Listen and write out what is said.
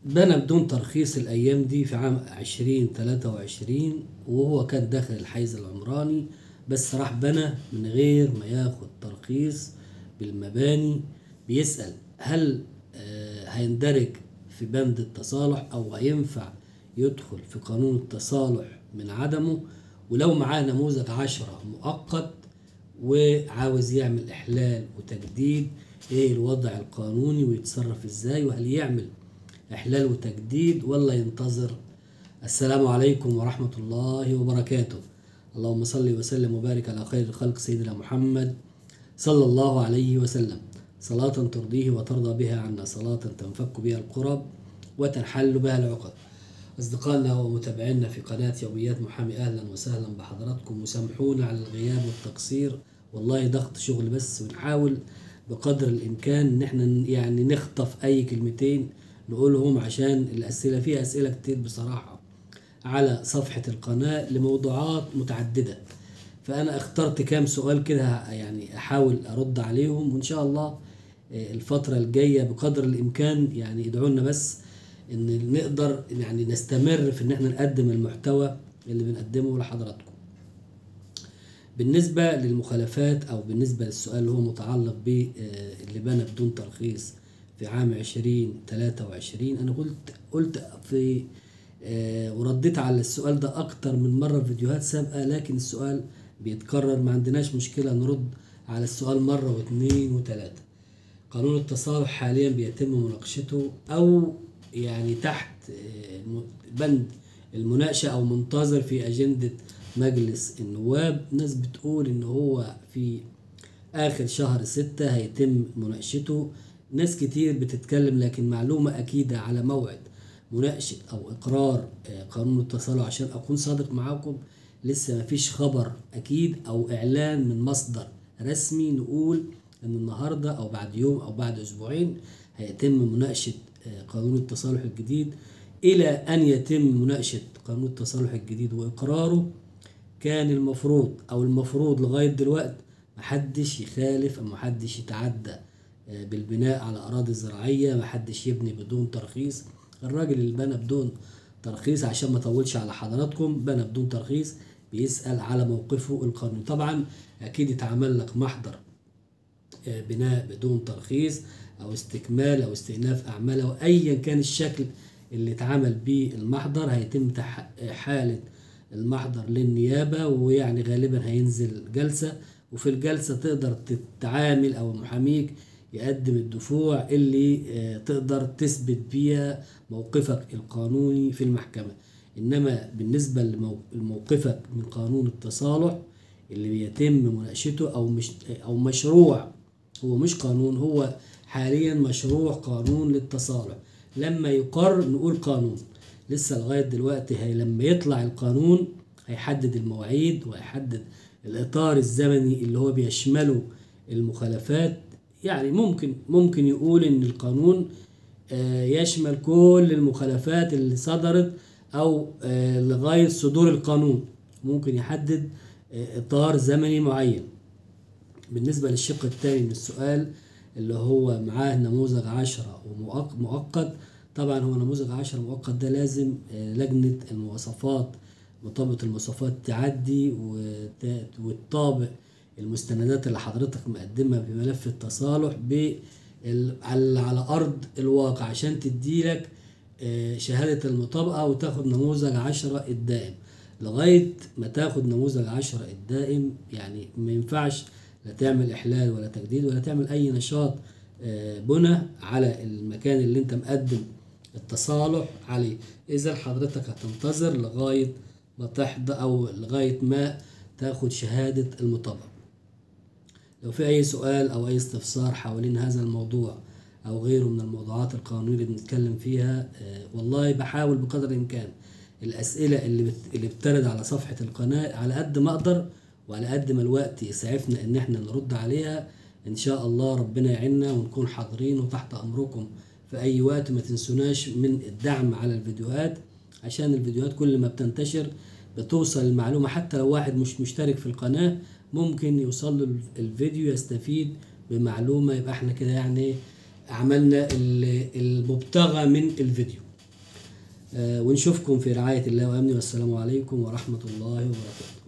بنى بدون ترخيص الأيام دي في عام عشرين تلاتة وعشرين وهو كان داخل الحيز العمراني بس راح بنى من غير ما ياخد ترخيص بالمباني بيسأل هل آه، هيندرج في بند التصالح أو هينفع يدخل في قانون التصالح من عدمه ولو معاه نموذج عشرة مؤقت وعاوز يعمل إحلال وتجديد إيه الوضع القانوني ويتصرف إزاي وهل يعمل إحلال وتجديد ولا ينتظر السلام عليكم ورحمة الله وبركاته اللهم صل وسلم وبارك على خير الخلق سيدنا محمد صلى الله عليه وسلم صلاة ترضيه وترضى بها عنا صلاة تنفك بها القرب وتنحل بها العقد أصدقائنا ومتابعينا في قناة يوميات محامي أهلا وسهلا بحضراتكم وسامحونا على الغياب والتقصير والله ضغط شغل بس ونحاول بقدر الإمكان إن احنا يعني نخطف أي كلمتين نقولهم عشان الأسئلة فيها أسئلة كتير بصراحة على صفحة القناة لموضوعات متعددة فأنا اخترت كام سؤال كده يعني أحاول أرد عليهم وإن شاء الله آه، الفترة الجاية بقدر الإمكان يعني ادعوا لنا بس إن نقدر يعني نستمر في إن احنا نقدم المحتوى اللي بنقدمه لحضراتكم. بالنسبة للمخالفات أو بالنسبة للسؤال اللي هو متعلق باللي بنى بدون ترخيص في عام عشرين تلاتة وعشرين أنا قلت قلت في آه، ورديت على السؤال ده أكتر من مرة في فيديوهات سابقة لكن السؤال بيتكرر ما عندناش مشكلة نرد على السؤال مرة واثنين وثلاثة قانون التصالح حاليا بيتم مناقشته أو يعني تحت آه، الم- بند المناقشة أو منتظر في أجندة مجلس النواب ناس بتقول إن هو في آخر شهر ستة هيتم مناقشته ناس كتير بتتكلم لكن معلومة أكيدة على موعد مناقشة أو إقرار آه، قانون التصالح عشان أكون صادق معاكم لسه مفيش خبر أكيد أو إعلان من مصدر رسمي نقول إن النهاردة أو بعد يوم أو بعد أسبوعين هيتم مناقشة آه، قانون التصالح الجديد إلى أن يتم مناقشة قانون التصالح الجديد وإقراره كان المفروض او المفروض لغايه دلوقتي محدش يخالف او محدش يتعدى آه، بالبناء على اراضي زراعيه محدش يبني بدون ترخيص الراجل اللي بنى بدون ترخيص عشان ما اطولش على حضراتكم بنى بدون ترخيص بيسال على موقفه القانوني طبعا اكيد يتعمل لك محضر آه، بناء بدون ترخيص او استكمال او استئناف اعمال او ايا كان الشكل اللي اتعمل بيه المحضر هيتم تح- حاله المحضر للنيابه ويعني غالبا هينزل جلسه وفي الجلسه تقدر تتعامل او محاميك يقدم الدفوع اللي آه، تقدر تثبت بيها موقفك القانوني في المحكمه انما بالنسبه لموقفك من قانون التصالح اللي بيتم مناقشته او مش او مشروع هو مش قانون هو حاليا مشروع قانون للتصالح لما يقر نقول قانون لسه لغايه دلوقتي هي لما يطلع القانون هيحدد المواعيد وهيحدد الاطار الزمني اللي هو بيشمله المخالفات يعني ممكن ممكن يقول ان القانون آه، يشمل كل المخالفات اللي صدرت او آه، لغايه صدور القانون ممكن يحدد آه، اطار زمني معين بالنسبة للشق الثاني من السؤال اللي هو معاه نموذج عشرة ومؤقت طبعا هو نموذج عشرة مؤقت ده لازم آه، لجنة المواصفات مطابقة المواصفات تعدي وت- وتطابق المستندات اللي حضرتك مقدمها في ملف التصالح بال- على على أرض الواقع عشان تديلك آه، شهادة المطابقة وتاخد نموذج عشرة الدائم لغاية ما تاخد نموذج عشرة الدائم يعني ما ينفعش لا تعمل إحلال ولا تجديد ولا تعمل أي نشاط آه، بنى على المكان اللي أنت مقدم التصالح عليه إذا حضرتك هتنتظر لغاية ما تحضر أو لغاية ما تاخد شهادة المطابقة لو في أي سؤال أو أي استفسار حوالين هذا الموضوع أو غيره من الموضوعات القانونية اللي بنتكلم فيها آه، والله بحاول بقدر الإمكان الأسئلة اللي بت... اللي بترد على صفحة القناة على قد ما أقدر وعلى قد ما الوقت يسعفنا إن إحنا نرد عليها إن شاء الله ربنا يعيننا ونكون حاضرين وتحت أمركم في أي وقت ما تنسوناش من الدعم على الفيديوهات عشان الفيديوهات كل ما بتنتشر بتوصل المعلومة حتى لو واحد مش مشترك في القناة ممكن يوصل له الفيديو يستفيد بمعلومة يبقى احنا كده يعني عملنا ال- المبتغى من الفيديو آه، ونشوفكم في رعاية الله وأمنه والسلام عليكم ورحمة الله وبركاته